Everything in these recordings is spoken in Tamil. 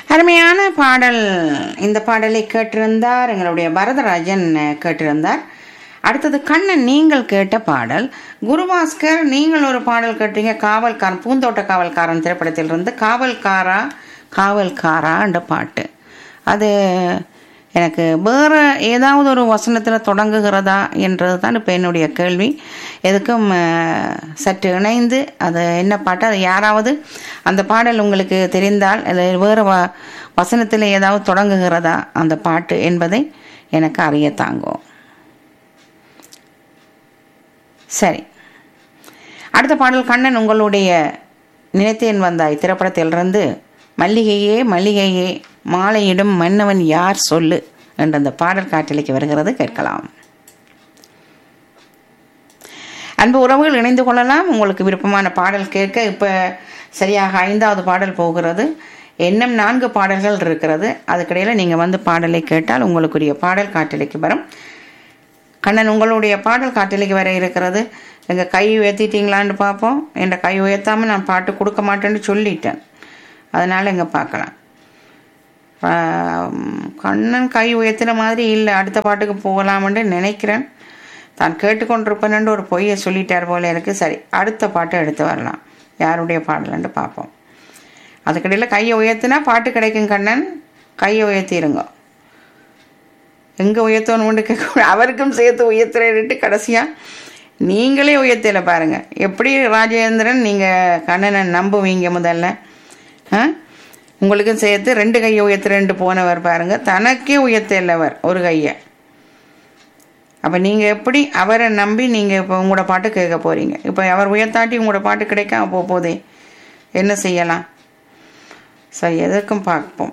அருமையான பாடல் இந்த பாடலை கேட்டிருந்தார் எங்களுடைய பரதராஜன் அஹ், கேட்டிருந்தார் அடுத்தது கண்ணன் நீங்கள் கேட்ட பாடல் குருபாஸ்கர் நீங்கள் ஒரு பாடல் கேட்டீங்க காவல்காரன் பூந்தோட்ட காவல்காரன் திரைப்படத்திலிருந்து காவல்காரா காவல்காரா என்ற பாட்டு அது எனக்கு வேறு ஏதாவது ஒரு வசனத்தில் தொடங்குகிறதா என்றது தான் இப்போ என்னுடைய கேள்வி எதுக்கும் அஹ், சற்று இணைந்து அது என்ன பாட்டு அது யாராவது அந்த பாடல் உங்களுக்கு தெரிந்தால் அது வேறு வ வசனத்தில் ஏதாவது தொடங்குகிறதா அந்த பாட்டு என்பதை எனக்கு அறிய தாங்கும் சரி அடுத்த பாடல் கண்ணன் உங்களுடைய நினைத்தேன் வந்தாய் திரைப்படத்திலிருந்து மல்லிகையே மல்லிகையே மாலையிடும் மன்னவன் யார் சொல்லு என்ற அந்த பாடல் காற்றலைக்கு வருகிறது கேட்கலாம் அன்பு உறவுகள் இணைந்து கொள்ளலாம் உங்களுக்கு விருப்பமான பாடல் கேட்க இப்போ சரியாக ஐந்தாவது பாடல் போகிறது இன்னும் நான்கு பாடல்கள் இருக்கிறது அதுக்கிடையில் நீங்கள் வந்து பாடலை கேட்டால் உங்களுக்குரிய பாடல் காற்றலைக்கு வரும் கண்ணன் உங்களுடைய பாடல் காற்றலைக்கு வர இருக்கிறது எங்கள் கை உயர்த்திட்டீங்களான்னு பார்ப்போம் என் கை உயர்த்தாமல் நான் பாட்டு கொடுக்க மாட்டேன்னு சொல்லிட்டேன் அதனால் எங்கே பார்க்கலாம் ஆம், கண்ணன் கை உயர்த்தின மாதிரி இல்லை அடுத்த பாட்டுக்கு போகலாம்னு நினைக்கிறேன் தான் கேட்டுக்கொண்டிருப்பேன்னு ஒரு பொய்யை சொல்லிட்டார் போல இருக்கு சரி அடுத்த பாட்டை எடுத்து வரலாம் யாருடைய பாடலன்ட்டு பார்ப்போம் அதுக்கிடையில் கையை உயர்த்தினா பாட்டு கிடைக்கும் கண்ணன் கையை உயர்த்திடுங்க எங்கே உயர்த்தணும்னு கேட்க அவருக்கும் சேர்த்து உயர்த்துறேன்ட்டு கடைசியாக நீங்களே உயர்த்தல பாருங்க எப்படி ராஜேந்திரன் நீங்கள் கண்ணனை நம்புவீங்க முதல்ல ஆ உங்களுக்கும் சேர்த்து ரெண்டு கையை உயர்த்துறேன்ட்டு போனவர் பாருங்க தனக்கே உயர்த்தலவர் ஒரு கையை அப்போ நீங்கள் எப்படி அவரை நம்பி நீங்கள் இப்போ உங்களோட பாட்டு கேட்க போகிறீங்க இப்போ அவர் உயர்த்தாட்டி உங்களோட பாட்டு கிடைக்காம போக போதே என்ன செய்யலாம் சரி எதற்கும் பார்ப்போம்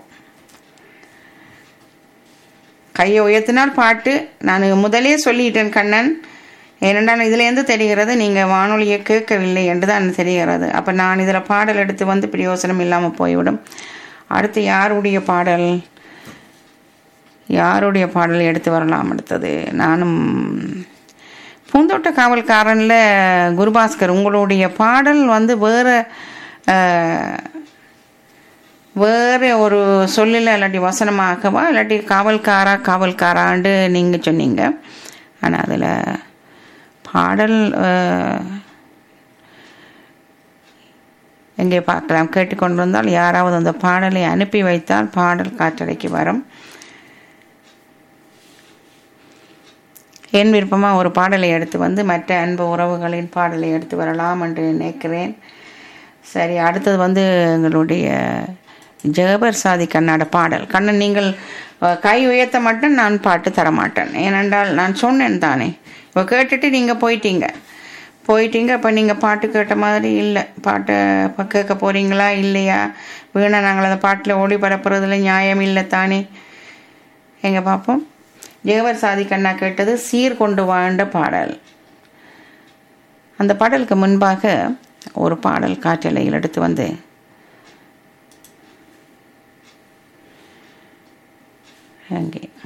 கையை உயர்த்தினால் பாட்டு நான் முதலே சொல்லிட்டேன் கண்ணன் ஏனென்றால் இதுலேருந்து தெரிகிறது நீங்கள் வானொலியை கேட்கவில்லை என்று தான் தெரிகிறது அப்போ நான் இதில் பாடல் எடுத்து வந்து பிரயோசனம் இல்லாமல் போய்விடும் அடுத்து யாருடைய பாடல் யாருடைய பாடல் எடுத்து வரலாம் அடுத்தது நானும் பூந்தோட்ட காவல்காரனில் குருபாஸ்கர் உங்களுடைய பாடல் வந்து வேறு வேறு ஒரு சொல்லில் இல்லாட்டி வசனமாகவா இல்லாட்டி காவல்காரா காவல்காராண்டு நீங்கள் சொன்னீங்க ஆனால் அதில் பாடல் அஹ், எங்கே பார்க்கலாம் கேட்டுக்கொண்டு வந்தால் யாராவது அந்த பாடலை அனுப்பி வைத்தால் பாடல் காற்றலைக்கு வரும் என் விருப்பமாக ஒரு பாடலை எடுத்து வந்து மற்ற அன்பு உறவுகளின் பாடலை எடுத்து வரலாம் என்று நினைக்கிறேன் சரி அடுத்தது வந்து எங்களுடைய ஜெகபர் சாதி கண்ணாட பாடல் கண்ணன் நீங்கள் அஹ், கை உயர்த்த மட்டும் நான் பாட்டு தரமாட்டேன் ஏனென்றால் நான் சொன்னேன் தானே இப்போ கேட்டுட்டு நீங்கள் போயிட்டீங்க போயிட்டீங்க அப்போ நீங்கள் பாட்டு கேட்ட மாதிரி இல்லை பாட்டை இப்போ கேட்க போகிறீங்களா இல்லையா வீணா நாங்கள் அந்த பாட்டில் ஓடி பரப்புறதுல நியாயம் இல்லை தானே எங்க பார்ப்போம் ஜெகவர் சாதி கண்ணா கேட்டது சீர் கொண்டு வாழ்ந்த பாடல் அந்த பாடலுக்கு முன்பாக ஒரு பாடல் காற்றலையில் எடுத்து வந்து அங்கே